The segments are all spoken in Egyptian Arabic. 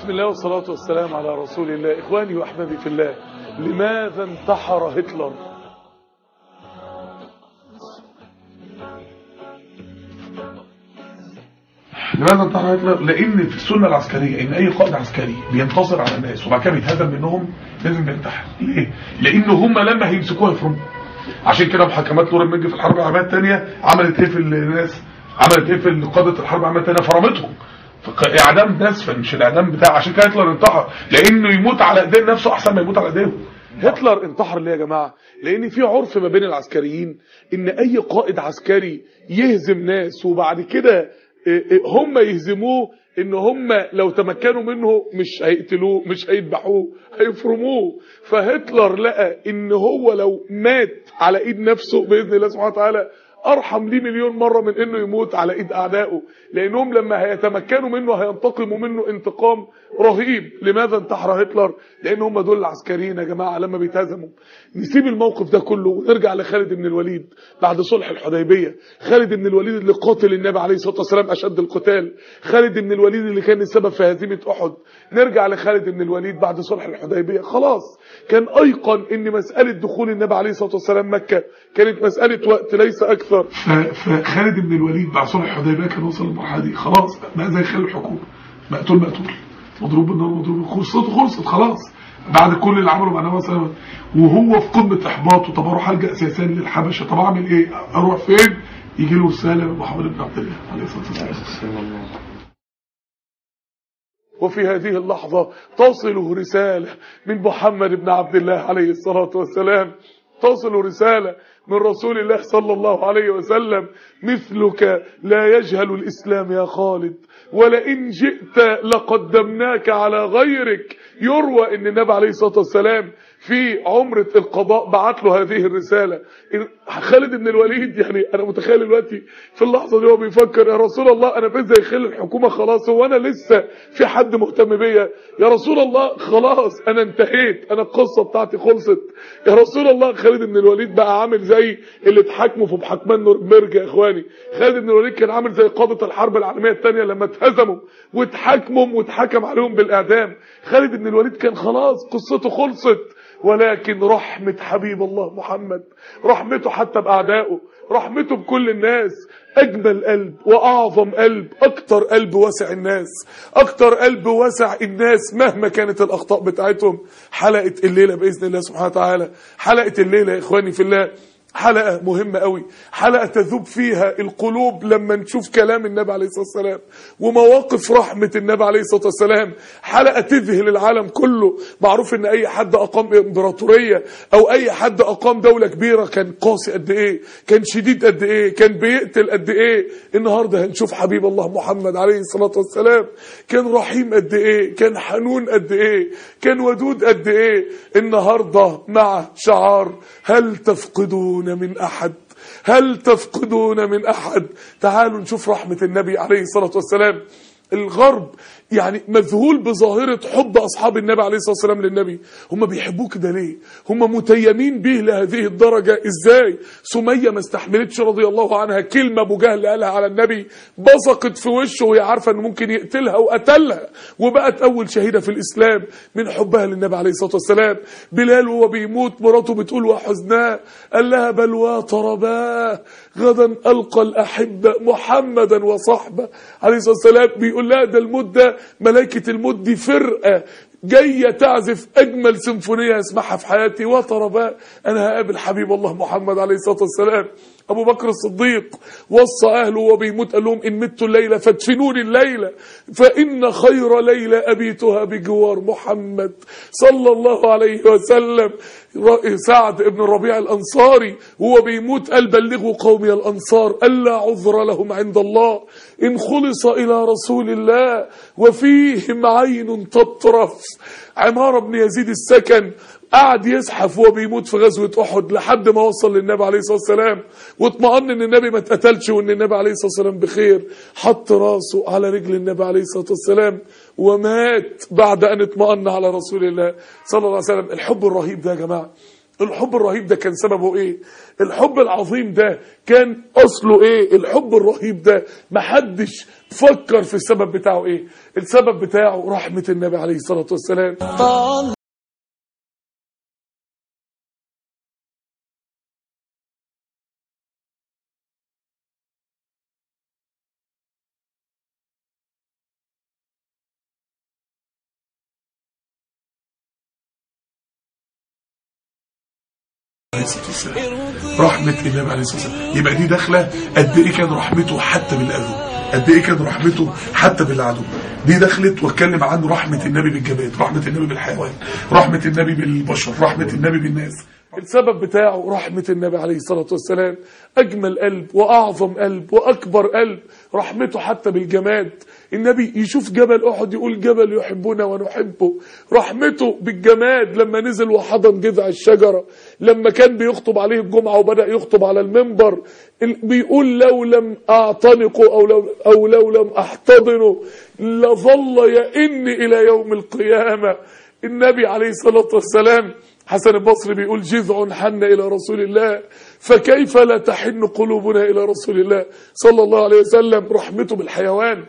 بسم الله والصلاة والسلام على رسول الله إخواني وأحبابي في الله لماذا انتحر هتلر لماذا انتحر هتلر؟ لأن في السنة العسكرية إن أي قائد عسكري بينتصر على الناس وبعد كده بيتهزم منهم لازم ينتحر ليه؟ لأن هم لما هيمسكوها يفرموا عشان كده محاكمات نور المجي في الحرب العالمية الثانية عملت إيه في الناس؟ عملت إيه في قادة الحرب العالمية الثانية فرمتهم اعدام ناس مش الاعدام بتاع عشان كده هتلر انتحر لانه يموت على ايدين نفسه احسن ما يموت على ايديهم هتلر انتحر ليه يا جماعة لان في عرف ما بين العسكريين ان اي قائد عسكري يهزم ناس وبعد كده هم يهزموه ان هم لو تمكنوا منه مش هيقتلوه مش هيذبحوه هيفرموه فهتلر لقى ان هو لو مات على ايد نفسه باذن الله سبحانه وتعالى ارحم ليه مليون مرة من انه يموت على ايد اعدائه لانهم لما هيتمكنوا منه هينتقموا منه انتقام رهيب لماذا انتحر هتلر لان هم دول العسكريين يا جماعة لما بيتهزموا نسيب الموقف ده كله ونرجع لخالد بن الوليد بعد صلح الحديبية خالد بن الوليد اللي قاتل النبي عليه الصلاة والسلام اشد القتال خالد بن الوليد اللي كان السبب في هزيمة احد نرجع لخالد بن الوليد بعد صلح الحديبية خلاص كان ايقن ان مسألة دخول النبي عليه الصلاة والسلام مكة كانت مسألة وقت ليس اكثر فخالد بن الوليد بعد صلح الحديبيه كان وصل للمرحله دي خلاص بقى زي خال الحكومه مقتول مقتول مضروب بالنار مضروب خلصته خلصت خلاص بعد كل اللي عمله مع النبي صلى الله عليه وسلم وهو في قمه احباطه طب اروح الجا اساسا للحبشه طب اعمل ايه اروح فين يجي له رساله من محمد بن عبد الله عليه الصلاه والسلام وفي هذه اللحظة تصل رسالة من محمد بن عبد الله عليه الصلاة والسلام تصل رسالة من رسول الله صلى الله عليه وسلم مثلك لا يجهل الإسلام يا خالد ولئن جئت لقدمناك على غيرك يروى ان النبي عليه الصلاة والسلام في عمرة القضاء بعت له هذه الرسالة خالد بن الوليد يعني انا متخيل دلوقتي في اللحظة دي هو بيفكر يا رسول الله انا بس زي خل الحكومة خلاص هو انا لسه في حد مهتم بيا يا رسول الله خلاص انا انتهيت انا القصة بتاعتي خلصت يا رسول الله خالد بن الوليد بقى عامل زي اللي اتحاكموا في محاكمان نورنبرج يا اخواني خالد بن الوليد كان عامل زي قادة الحرب العالمية الثانية لما اتهزموا واتحاكموا واتحكم عليهم بالاعدام خالد بن الوليد كان خلاص قصته خلصت ولكن رحمة حبيب الله محمد رحمته حتى بأعدائه رحمته بكل الناس أجمل قلب وأعظم قلب أكتر قلب واسع الناس أكتر قلب واسع الناس مهما كانت الأخطاء بتاعتهم حلقة الليلة بإذن الله سبحانه وتعالى حلقة الليلة يا إخواني في الله حلقة مهمة قوي حلقة تذوب فيها القلوب لما نشوف كلام النبي عليه الصلاة والسلام ومواقف رحمة النبي عليه الصلاة والسلام حلقة تذهل العالم كله معروف ان اي حد اقام امبراطورية او اي حد اقام دولة كبيرة كان قاسي قد ايه كان شديد قد ايه كان بيقتل قد ايه النهاردة هنشوف حبيب الله محمد عليه الصلاة والسلام كان رحيم قد ايه كان حنون قد ايه كان ودود قد ايه النهاردة مع شعار هل تفقدون من أحد هل تفقدون من أحد تعالوا نشوف رحمة النبي عليه الصلاة والسلام الغرب يعني مذهول بظاهرة حب أصحاب النبي عليه الصلاة والسلام للنبي هم بيحبوه كده ليه هم متيمين به لهذه الدرجة إزاي سمية ما استحملتش رضي الله عنها كلمة أبو جهل قالها على النبي بصقت في وشه وهي عارفة أنه ممكن يقتلها وقتلها وبقت أول شهيدة في الإسلام من حبها للنبي عليه الصلاة والسلام بلال وهو بيموت مراته بتقول وحزناه قال لها بلوى طرباه غدا ألقى الأحبة محمدا وصحبه عليه الصلاة والسلام بيقول لها ده الموت ده ملائكة الموت دي فرقة جاية تعزف أجمل سيمفونية اسمعها في حياتي وطرباء أنا هقابل حبيب الله محمد عليه الصلاة والسلام أبو بكر الصديق وصى أهله وبيموت قال لهم إن مت الليلة فادفنوني الليلة فإن خير ليلة أبيتها بجوار محمد صلى الله عليه وسلم سعد بن الربيع الأنصاري هو بيموت قال بلغوا قومي الأنصار ألا عذر لهم عند الله إن خلص إلى رسول الله وفيهم عين تطرف عمارة بن يزيد السكن قعد يزحف وهو بيموت في غزوة أحد لحد ما وصل للنبي عليه الصلاة والسلام واطمأن ان النبي ما اتقتلش وان النبي عليه الصلاة والسلام بخير حط راسه على رجل النبي عليه الصلاة والسلام ومات بعد أن اطمأن على رسول الله صلى الله عليه وسلم الحب الرهيب ده يا جماعة الحب الرهيب ده كان سببه ايه الحب العظيم ده كان اصله ايه الحب الرهيب ده محدش فكر في السبب بتاعه ايه السبب بتاعه رحمة النبي عليه الصلاة والسلام رحمة النبي عليه الصلاة والسلام يبقى دي داخلة قد ايه كان رحمته حتى بالعدو قد ايه كان رحمته حتى بالعدو دي دخلت واتكلم عن رحمة النبي بالجماد رحمة النبي بالحيوان رحمة النبي بالبشر رحمة النبي بالناس السبب بتاعه رحمة النبي عليه الصلاة والسلام أجمل قلب وأعظم قلب وأكبر قلب رحمته حتى بالجماد النبي يشوف جبل أحد يقول جبل يحبنا ونحبه رحمته بالجماد لما نزل وحضن جذع الشجرة لما كان بيخطب عليه الجمعة وبدأ يخطب على المنبر ال- بيقول لو لم أعتنقه أو لو, أو لو لم أحتضنه لظل يئن إلى يوم القيامة النبي عليه الصلاة والسلام حسن البصري بيقول جذع حن إلى رسول الله فكيف لا تحن قلوبنا إلى رسول الله صلى الله عليه وسلم رحمته بالحيوان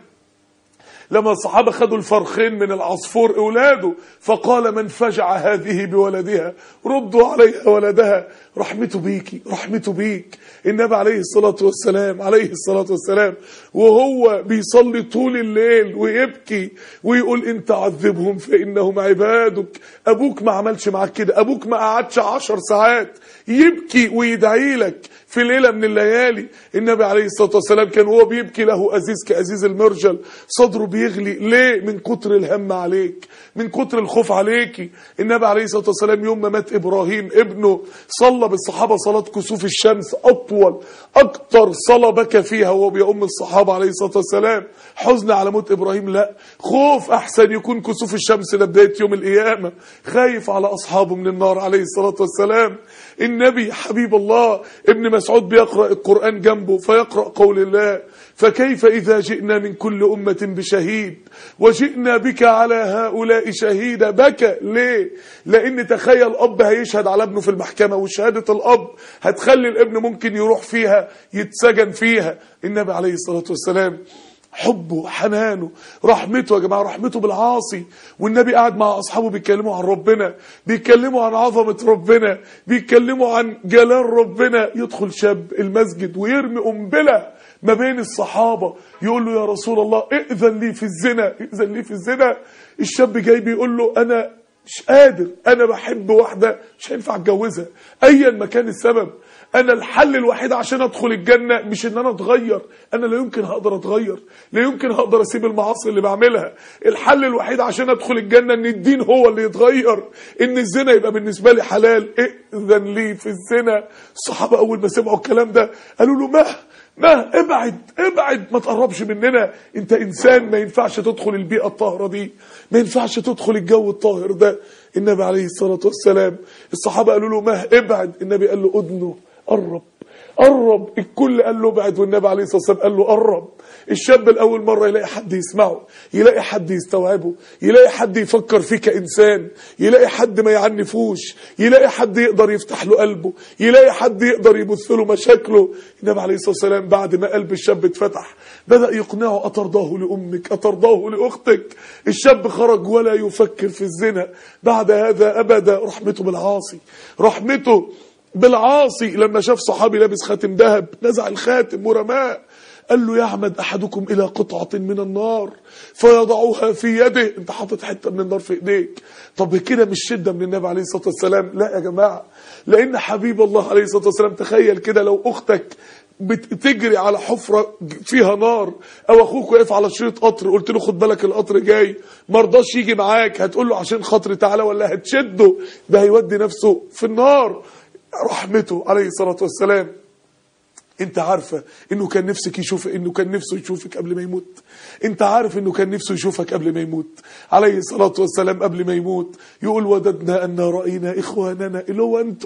لما الصحابة خدوا الفرخين من العصفور أولاده فقال من فجع هذه بولدها ردوا عليها ولدها رحمته بيكي رحمته بيك النبي عليه الصلاة والسلام عليه الصلاة والسلام وهو بيصلي طول الليل ويبكي ويقول إن تعذبهم فإنهم عبادك أبوك ما عملش معاك كده أبوك ما قعدش عشر ساعات يبكي ويدعي لك في ليلة من الليالي النبي عليه الصلاة والسلام كان وهو بيبكي له أزيز كأزيز المرجل صدره بيغلي ليه من كتر الهم عليك من كتر الخوف عليكي النبي عليه الصلاة والسلام يوم ما مات إبراهيم ابنه صلى بالصحابة صلاة كسوف الشمس أطول أكتر صلاة بكى فيها وهو بيؤم الصحابة عليه الصلاة والسلام حزن على موت إبراهيم لا خوف أحسن يكون كسوف الشمس لبداية يوم القيامة خايف على أصحابه من النار عليه الصلاة والسلام النبي حبيب الله ابن مسعود بيقرأ القرآن جنبه فيقرأ قول الله فكيف إذا جئنا من كل أمة بشهيد وجئنا بك على هؤلاء شهيدا بكى ليه لأن تخيل أب هيشهد على ابنه في المحكمة وشهادة الأب هتخلي الابن ممكن يروح فيها يتسجن فيها النبي عليه الصلاة والسلام حبه حنانه رحمته يا جماعة رحمته بالعاصي والنبي قاعد مع أصحابه بيتكلموا عن ربنا بيتكلموا عن عظمة ربنا بيتكلموا عن جلال ربنا يدخل شاب المسجد ويرمي قنبلة ما بين الصحابة يقول له يا رسول الله ائذن لي في الزنا ائذن لي في الزنا الشاب جاي بيقول له أنا مش قادر أنا بحب واحدة مش هينفع أتجوزها أيا ما كان السبب انا الحل الوحيد عشان ادخل الجنة مش ان انا اتغير انا لا يمكن هقدر اتغير لا يمكن هقدر اسيب المعاصي اللي بعملها الحل الوحيد عشان ادخل الجنة ان الدين هو اللي يتغير ان الزنا يبقى بالنسبة لي حلال ائذن لي في الزنا الصحابة اول ما سمعوا الكلام ده قالوا له ما ما ابعد ابعد ما تقربش مننا انت انسان ما ينفعش تدخل البيئة الطاهرة دي ما ينفعش تدخل الجو الطاهر ده النبي عليه الصلاة والسلام الصحابة قالوا له ما ابعد النبي قال له ادنه قرب قرب الكل قال له ابعد والنبي عليه الصلاه والسلام قال له قرب الشاب الاول مره يلاقي حد يسمعه يلاقي حد يستوعبه يلاقي حد يفكر فيه كانسان يلاقي حد ما يعنفوش يلاقي حد يقدر يفتح له قلبه يلاقي حد يقدر يبث له مشاكله النبي عليه الصلاه والسلام بعد ما قلب الشاب اتفتح بدا يقنعه اترضاه لامك اترضاه لاختك الشاب خرج ولا يفكر في الزنا بعد هذا ابدا رحمته بالعاصي رحمته بالعاصي لما شاف صحابي لابس خاتم ذهب نزع الخاتم ورماه قال له يعمد احدكم الى قطعه من النار فيضعها في يده انت حاطط حته من النار في ايديك طب كده مش شده من النبي عليه الصلاه والسلام لا يا جماعه لان حبيب الله عليه الصلاه والسلام تخيل كده لو اختك بتجري على حفرة فيها نار او اخوك واقف على شريط قطر قلت له خد بالك القطر جاي مرضاش يجي معاك هتقول له عشان خاطري تعالى ولا هتشده ده هيودي نفسه في النار رحمته عليه الصلاة والسلام انت عارفة انه كان نفسك يشوف انه كان نفسه يشوفك قبل ما يموت انت عارف انه كان نفسه يشوفك قبل ما يموت عليه الصلاة والسلام قبل ما يموت يقول وددنا ان رأينا اخواننا اللي هو انتم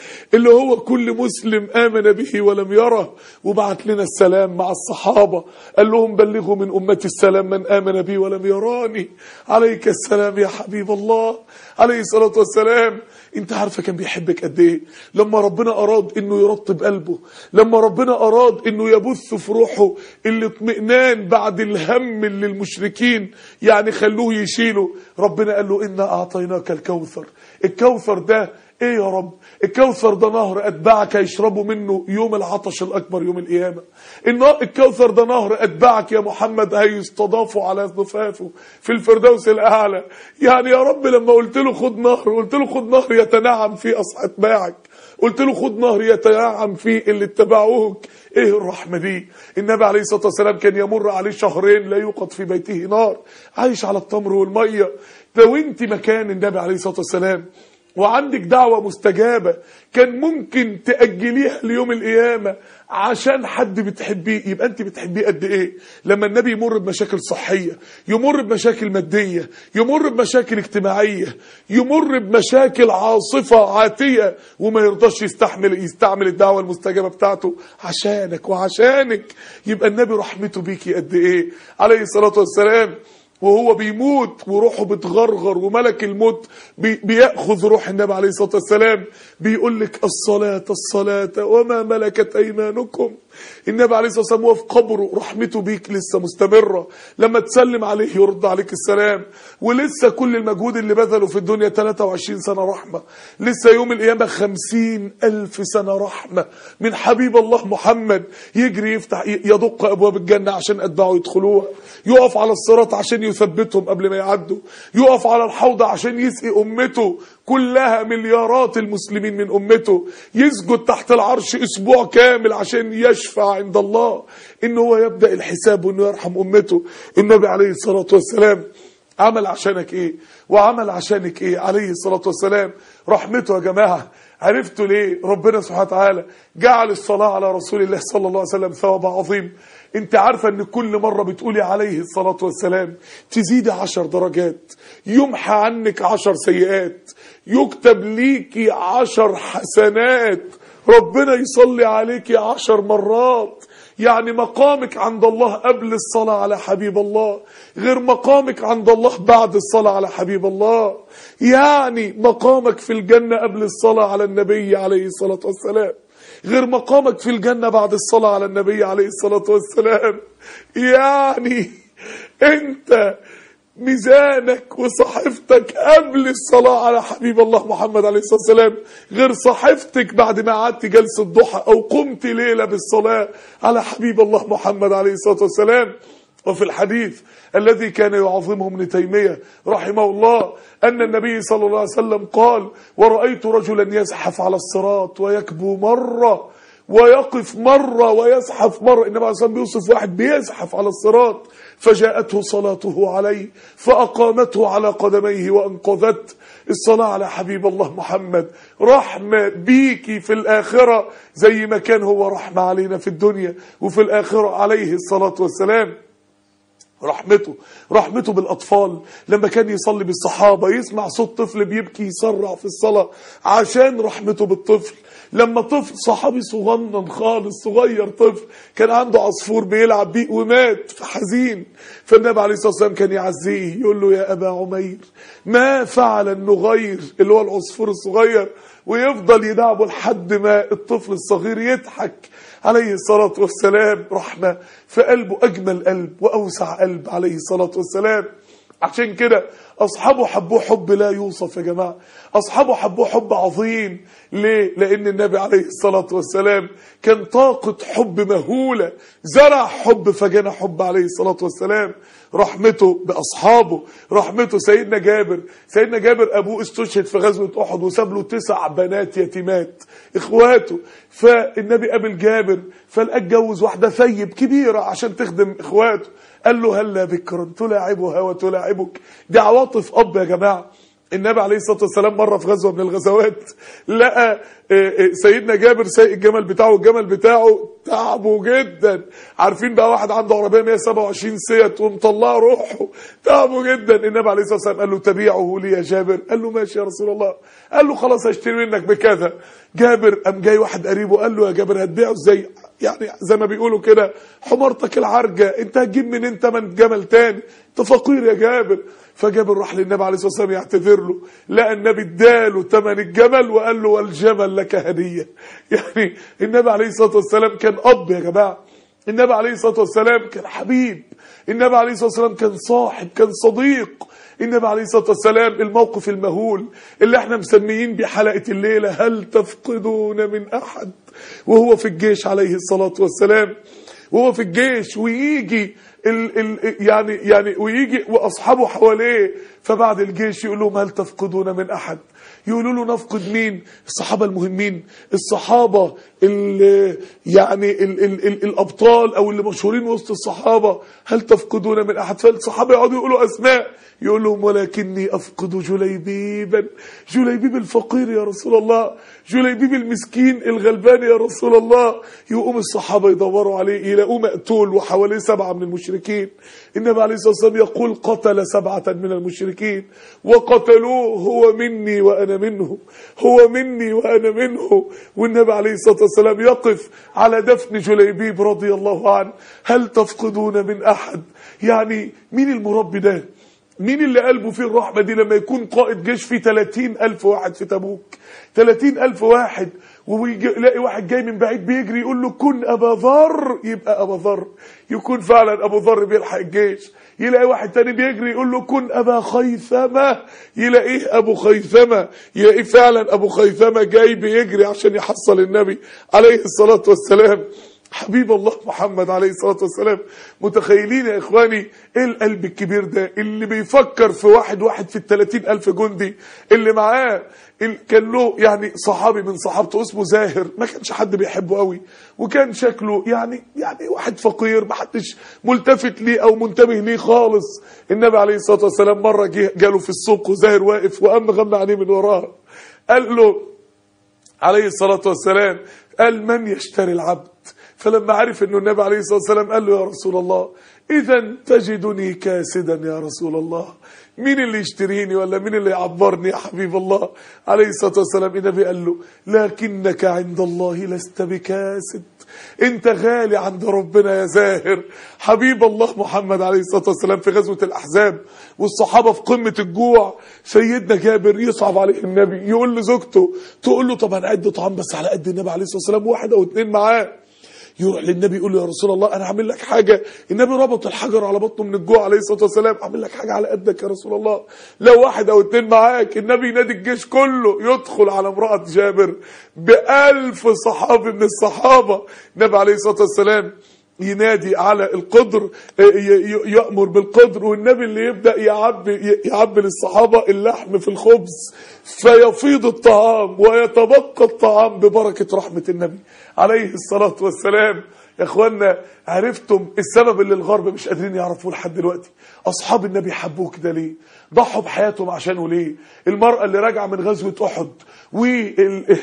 اللي هو كل مسلم آمن به ولم يره وبعت لنا السلام مع الصحابة قال لهم بلغوا من أمتي السلام من آمن بي ولم يراني عليك السلام يا حبيب الله عليه الصلاة والسلام انت عارفة كان بيحبك قد ايه لما ربنا اراد انه يرطب قلبه لما ربنا اراد انه يبث في روحه الاطمئنان بعد الهم اللي المشركين يعني خلوه يشيله ربنا قال له انا اعطيناك الكوثر الكوثر ده ايه يا رب الكوثر ده نهر اتباعك هيشربوا منه يوم العطش الاكبر يوم القيامه الكوثر ده نهر اتباعك يا محمد هيستضافوا على ضفافه في الفردوس الاعلى يعني يا رب لما قلت له خد نهر قلت له خد نهر يتنعم فيه اتباعك قلت له خد نهر يتنعم فيه اللي اتبعوك ايه الرحمه دي النبي عليه الصلاه والسلام كان يمر عليه شهرين لا يوقد في بيته نار عايش على التمر والميه لو انت مكان النبي عليه الصلاه والسلام وعندك دعوة مستجابة كان ممكن تأجليها ليوم القيامة عشان حد بتحبيه يبقى انت بتحبيه قد ايه لما النبي يمر بمشاكل صحية يمر بمشاكل مادية يمر بمشاكل اجتماعية يمر بمشاكل عاصفة عاتية وما يرضاش يستحمل يستعمل الدعوة المستجابة بتاعته عشانك وعشانك يبقى النبي رحمته بيكي قد ايه عليه الصلاة والسلام وهو بيموت وروحه بتغرغر وملك الموت بي بياخذ روح النبي عليه الصلاه والسلام بيقول لك الصلاه الصلاه وما ملكت ايمانكم النبي عليه الصلاه والسلام وهو في قبره رحمته بيك لسه مستمره لما تسلم عليه يرد عليك السلام ولسه كل المجهود اللي بذله في الدنيا 23 سنه رحمه لسه يوم القيامه 50 الف سنه رحمه من حبيب الله محمد يجري يفتح يدق ابواب الجنه عشان اتباعه يدخلوها يقف على الصراط عشان يثبتهم قبل ما يعدوا يقف على الحوض عشان يسقي امته كلها مليارات المسلمين من امته يسجد تحت العرش اسبوع كامل عشان يشفع عند الله ان هو يبدا الحساب وانه يرحم امته النبي عليه الصلاه والسلام عمل عشانك ايه وعمل عشانك ايه عليه الصلاه والسلام رحمته يا جماعه عرفتوا ليه ربنا سبحانه وتعالى جعل الصلاه على رسول الله صلى الله عليه وسلم ثواب عظيم انت عارفه ان كل مره بتقولي عليه الصلاه والسلام تزيدي عشر درجات يمحى عنك عشر سيئات يكتب ليكي عشر حسنات ربنا يصلي عليكي عشر مرات يعني مقامك عند الله قبل الصلاة على حبيب الله غير مقامك عند الله بعد الصلاة على حبيب الله يعني مقامك في الجنة قبل الصلاة على النبي عليه الصلاة والسلام غير مقامك في الجنة بعد الصلاة على النبي عليه الصلاة والسلام يعني انت ميزانك وصحيفتك قبل الصلاة على حبيب الله محمد عليه الصلاة والسلام غير صحيفتك بعد ما قعدت جلسة ضحى أو قمت ليلة بالصلاة على حبيب الله محمد عليه الصلاة والسلام وفي الحديث الذي كان يعظمه ابن تيمية رحمه الله أن النبي صلى الله عليه وسلم قال ورأيت رجلا يزحف على الصراط ويكبو مرة ويقف مرة ويزحف مرة إنما عليه بيوصف واحد بيزحف على الصراط فجاءته صلاته عليه فأقامته على قدميه وأنقذت الصلاة على حبيب الله محمد رحمة بيكي في الآخرة زي ما كان هو رحمة علينا في الدنيا وفي الآخرة عليه الصلاة والسلام رحمته رحمته بالأطفال لما كان يصلي بالصحابة يسمع صوت طفل بيبكي يسرع في الصلاة عشان رحمته بالطفل لما طفل صحابي صغنن خالص صغير طفل كان عنده عصفور بيلعب بيه ومات فحزين فالنبي عليه الصلاة والسلام كان يعزيه يقول له يا أبا عمير ما فعل النغير اللي هو العصفور الصغير ويفضل يدعبه لحد ما الطفل الصغير يضحك عليه الصلاة والسلام رحمة في قلبه أجمل قلب وأوسع قلب عليه الصلاة والسلام عشان كده أصحابه حبوه حب لا يوصف يا جماعة أصحابه حبوه حب عظيم ليه؟ لأن النبي عليه الصلاة والسلام كان طاقة حب مهولة زرع حب فجنى حب عليه الصلاة والسلام رحمته بأصحابه رحمته سيدنا جابر سيدنا جابر أبوه استشهد في غزوة أحد وساب له تسع بنات يتيمات إخواته فالنبي قابل جابر فلقى اتجوز واحدة ثيب كبيرة عشان تخدم إخواته قال له هلا بكرا تلاعبها وتلاعبك دي عواطف أب يا جماعة النبي عليه الصلاة والسلام مرة في غزوة من الغزوات لقى سيدنا جابر سايق الجمل بتاعه الجمل بتاعه تعبوا جدا عارفين بقى واحد عنده عربيه 127 سيت ومطلعه روحه تعبوا جدا النبي عليه الصلاه والسلام قال له تبيعه لي يا جابر قال له ماشي يا رسول الله قال له خلاص هشتري منك بكذا جابر قام جاي واحد قريبه قال له يا جابر هتبيعه ازاي يعني زي ما بيقولوا كده حمارتك العرجه انت هتجيب منين تمن جمل تاني انت فقير يا جابر فجابر راح للنبي عليه الصلاه والسلام يعتذر له لقى النبي اداله ثمن الجمل وقال له والجمل لك هديه يعني النبي عليه الصلاه والسلام كان اب يا جماعه النبي عليه الصلاه والسلام كان حبيب النبي عليه الصلاه والسلام كان صاحب كان صديق النبي عليه الصلاه والسلام الموقف المهول اللي احنا مسميين بحلقه الليله هل تفقدون من احد وهو في الجيش عليه الصلاه والسلام وهو في الجيش ويجي ال ال يعني يعني ويجي واصحابه حواليه فبعد الجيش يقول لهم هل تفقدون من احد يقولوا له نفقد مين الصحابه المهمين الصحابه اللي يعني ال ال ال الابطال او اللي مشهورين وسط الصحابه هل تفقدون من احد فالصحابه يقعدوا يقولوا اسماء يقول لهم ولكني افقد جليبيبا جليبيب الفقير يا رسول الله جليبيب المسكين الغلبان يا رسول الله يقوم الصحابه يدوروا عليه يلاقوه مقتول وحواليه سبعه من المشركين النبي عليه الصلاه والسلام يقول قتل سبعه من المشركين وقتلوه هو مني وانا منه هو مني وانا منه والنبي عليه الصلاه والسلام يقف على دفن جليبيب رضي الله عنه هل تفقدون من احد يعني مين المربي ده مين اللي قلبه فيه الرحمة دي لما يكون قائد جيش فيه 30 ألف واحد في تبوك 30 ألف واحد ويلاقي واحد جاي من بعيد بيجري يقول له كن أبا ذر يبقى أبا ذر يكون فعلا أبو ذر بيلحق الجيش يلاقي واحد تاني بيجري يقول له كن أبا خيثمة يلاقيه أبو خيثمة يلاقيه فعلا أبو خيثمة جاي بيجري عشان يحصل النبي عليه الصلاة والسلام حبيب الله محمد عليه الصلاة والسلام متخيلين يا إخواني إيه القلب الكبير ده اللي بيفكر في واحد واحد في التلاتين ألف جندي اللي معاه كان له يعني صحابي من صحابته اسمه زاهر ما كانش حد بيحبه قوي وكان شكله يعني يعني واحد فقير ما حدش ملتفت ليه او منتبه ليه خالص النبي عليه الصلاه والسلام مره جه جاله في السوق وزاهر واقف وقام غمى عليه من وراه قال له عليه الصلاه والسلام قال من يشتري العبد فلما عرف انه النبي عليه الصلاه والسلام قال له يا رسول الله اذا تجدني كاسدا يا رسول الله مين اللي يشتريني ولا مين اللي يعبرني يا حبيب الله عليه الصلاه والسلام النبي قال له لكنك عند الله لست بكاسد انت غالي عند ربنا يا زاهر حبيب الله محمد عليه الصلاه والسلام في غزوه الاحزاب والصحابه في قمه الجوع سيدنا جابر يصعب عليه النبي يقول لزوجته تقول له طب هنعد طعام بس على قد النبي عليه الصلاه والسلام واحد او اتنين معاه يروح للنبي يقول له يا رسول الله انا هعمل لك حاجه النبي ربط الحجر على بطنه من الجوع عليه الصلاه والسلام اعمل لك حاجه على قدك يا رسول الله لو واحد او اتنين معاك النبي ينادي الجيش كله يدخل على امراه جابر بألف صحابي من الصحابه النبي عليه الصلاه والسلام ينادي على القدر يأمر بالقدر والنبي اللي يبدأ يعبي يعبي للصحابة اللحم في الخبز فيفيض الطعام ويتبقى الطعام ببركة رحمة النبي عليه الصلاة والسلام يا اخوانا عرفتم السبب اللي الغرب مش قادرين يعرفوه لحد دلوقتي اصحاب النبي حبوه كده ليه ضحوا بحياتهم عشانه ليه المرأة اللي راجعة من غزوة احد وال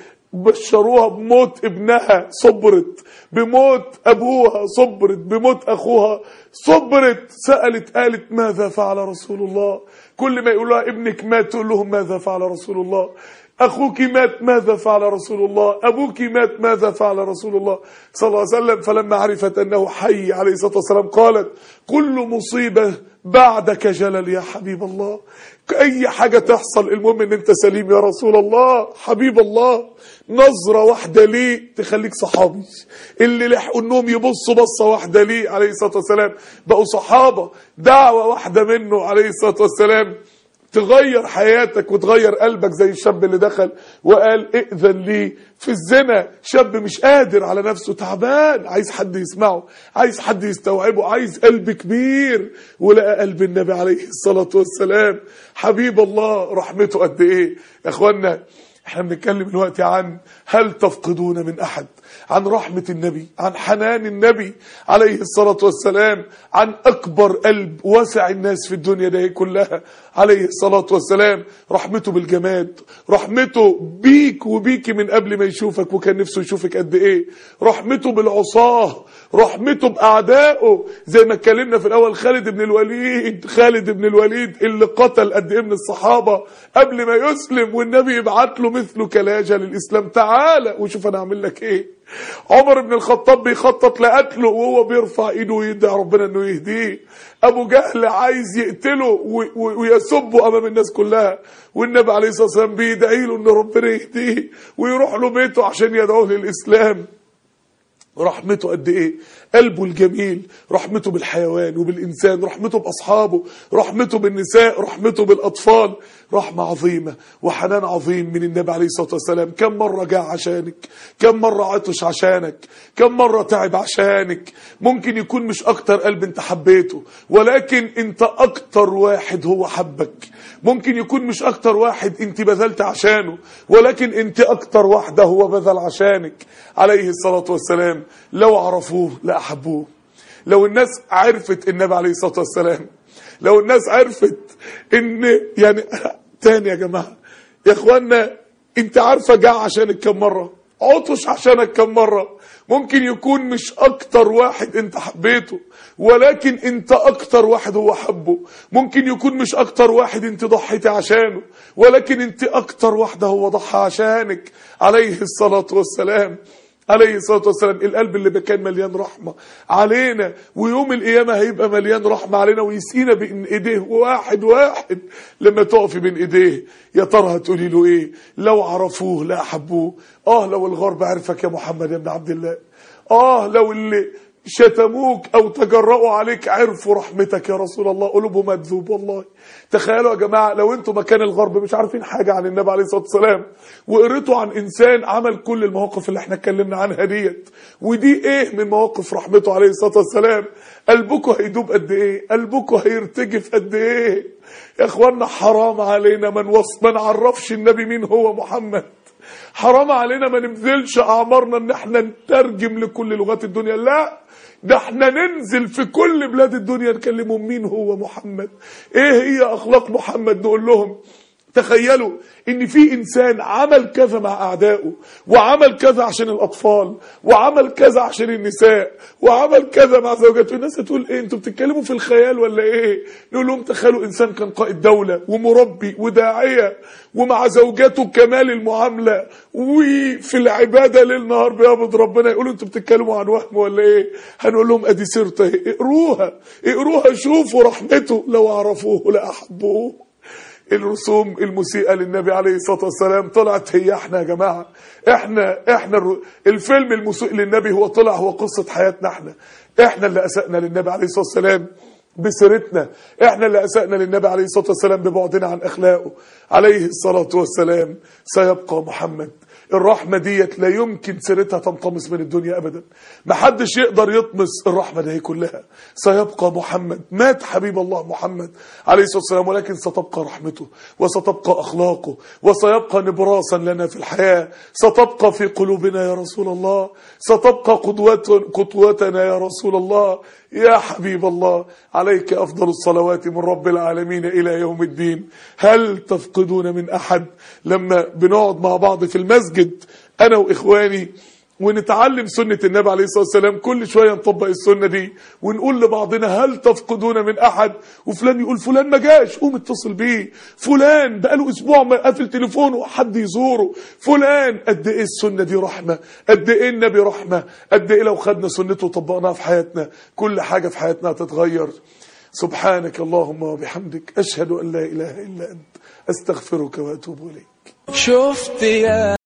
بشروها بموت ابنها صبرت بموت ابوها صبرت بموت اخوها صبرت سألت قالت ماذا فعل رسول الله كل ما يقول لها ابنك مات تقول لهم ماذا فعل رسول الله اخوك مات ماذا فعل رسول الله ابوك مات ماذا فعل رسول الله صلى الله عليه وسلم فلما عرفت انه حي عليه الصلاه والسلام قالت كل مصيبه بعدك جلل يا حبيب الله اي حاجه تحصل المهم ان انت سليم يا رسول الله حبيب الله نظره واحده ليه تخليك صحابي اللي لحقوا انهم يبصوا بصه واحده ليه عليه الصلاه والسلام بقوا صحابه دعوه واحده منه عليه الصلاه والسلام تغير حياتك وتغير قلبك زي الشاب اللي دخل وقال ائذن لي في الزنا شاب مش قادر على نفسه تعبان عايز حد يسمعه عايز حد يستوعبه عايز قلب كبير ولقى قلب النبي عليه الصلاة والسلام حبيب الله رحمته قد ايه يا اخوانا احنا بنتكلم دلوقتي عن هل تفقدون من احد عن رحمة النبي عن حنان النبي عليه الصلاة والسلام عن اكبر قلب واسع الناس في الدنيا ده كلها عليه الصلاة والسلام رحمته بالجماد رحمته بيك وبيك من قبل ما يشوفك وكان نفسه يشوفك قد ايه رحمته بالعصاه رحمته باعدائه زي ما اتكلمنا في الاول خالد بن الوليد خالد بن الوليد اللي قتل قد ايه من الصحابه قبل ما يسلم والنبي يبعت له مثله كلاجه للاسلام تعالى وشوف انا اعمل لك ايه عمر بن الخطاب بيخطط لقتله وهو بيرفع ايده ويدعي ربنا انه يهديه ابو جهل عايز يقتله ويسبه امام الناس كلها والنبي عليه الصلاه والسلام بيدعي له ان ربنا يهديه ويروح له بيته عشان يدعوه للاسلام رحمته قد ايه قلبه الجميل رحمته بالحيوان وبالإنسان رحمته بأصحابه رحمته بالنساء رحمته بالأطفال رحمة عظيمة وحنان عظيم من النبي عليه الصلاة والسلام كم مرة جاء عشانك كم مرة عطش عشانك كم مرة تعب عشانك ممكن يكون مش أكتر قلب انت حبيته ولكن انت أكتر واحد هو حبك ممكن يكون مش أكتر واحد انت بذلت عشانه ولكن انت أكتر واحدة هو بذل عشانك عليه الصلاة والسلام لو عرفوه لأحبوه لو الناس عرفت النبي عليه الصلاة والسلام لو الناس عرفت ان يعني تاني يا جماعة يا اخوانا انت عارفة جاء عشانك كم مرة عطش عشانك كم مرة ممكن يكون مش اكتر واحد انت حبيته ولكن انت اكتر واحد هو حبه ممكن يكون مش اكتر واحد انت ضحيتي عشانه ولكن انت اكتر واحدة هو ضحى عشانك عليه الصلاة والسلام عليه الصلاة والسلام القلب اللي كان مليان رحمة علينا ويوم القيامة هيبقى مليان رحمة علينا ويسقينا بين ايديه واحد واحد لما تقفي بين ايديه يا ترى هتقولي له ايه لو عرفوه لا احبوه اه لو الغرب عرفك يا محمد يا ابن عبد الله اه لو اللي شتموك او تجرأوا عليك عرفوا رحمتك يا رسول الله قلوبهم مكذوب والله تخيلوا يا جماعة لو انتوا مكان الغرب مش عارفين حاجة عن النبي عليه الصلاة والسلام وقريتوا عن انسان عمل كل المواقف اللي احنا اتكلمنا عنها ديت ودي ايه من مواقف رحمته عليه الصلاة والسلام قلبكم هيدوب قد ايه قلبكم هيرتجف قد ايه يا اخوانا حرام علينا من وص ما نعرفش النبي مين هو محمد حرام علينا ما نبذلش اعمارنا ان احنا نترجم لكل لغات الدنيا لا ده احنا ننزل في كل بلاد الدنيا نكلمهم مين هو محمد ايه هي اخلاق محمد نقول لهم تخيلوا ان في انسان عمل كذا مع اعدائه وعمل كذا عشان الاطفال وعمل كذا عشان النساء وعمل كذا مع زوجته الناس هتقول ايه انتوا بتتكلموا في الخيال ولا ايه نقول لهم تخيلوا انسان كان قائد دولة ومربي وداعية ومع زوجته كمال المعاملة وفي العبادة ليل نهار بيقبض ربنا يقولوا انتوا بتتكلموا عن وهم ولا ايه هنقول لهم ادي سيرته اقروها اقروها شوفوا رحمته لو عرفوه لاحبوه الرسوم المسيئة للنبي عليه الصلاة والسلام طلعت هي احنا يا جماعة احنا احنا الفيلم المسيء للنبي هو طلع هو قصة حياتنا احنا احنا اللي اسأنا للنبي عليه الصلاة والسلام بسيرتنا احنا اللي اسأنا للنبي عليه الصلاة والسلام ببعدنا عن اخلاقه عليه الصلاة والسلام سيبقى محمد الرحمة ديت لا يمكن سيرتها تنطمس من الدنيا أبدا محدش يقدر يطمس الرحمة دي كلها سيبقى محمد مات حبيب الله محمد عليه الصلاة والسلام ولكن ستبقى رحمته وستبقى أخلاقه وسيبقى نبراسا لنا في الحياة ستبقى في قلوبنا يا رسول الله ستبقى قدوتنا يا رسول الله يا حبيب الله عليك أفضل الصلوات من رب العالمين إلى يوم الدين هل تفقدون من أحد لما بنقعد مع بعض في المسجد أنا وإخواني ونتعلم سنة النبي عليه الصلاة والسلام كل شوية نطبق السنة دي ونقول لبعضنا هل تفقدون من أحد وفلان يقول فلان ما جاش قوم اتصل بيه فلان بقاله أسبوع ما قافل تليفونه حد يزوره فلان قد إيه السنة دي رحمة قد إيه النبي رحمة قد إيه لو خدنا سنته وطبقناها في حياتنا كل حاجة في حياتنا هتتغير سبحانك اللهم وبحمدك أشهد أن لا إله إلا أنت أستغفرك وأتوب إليك شفت يا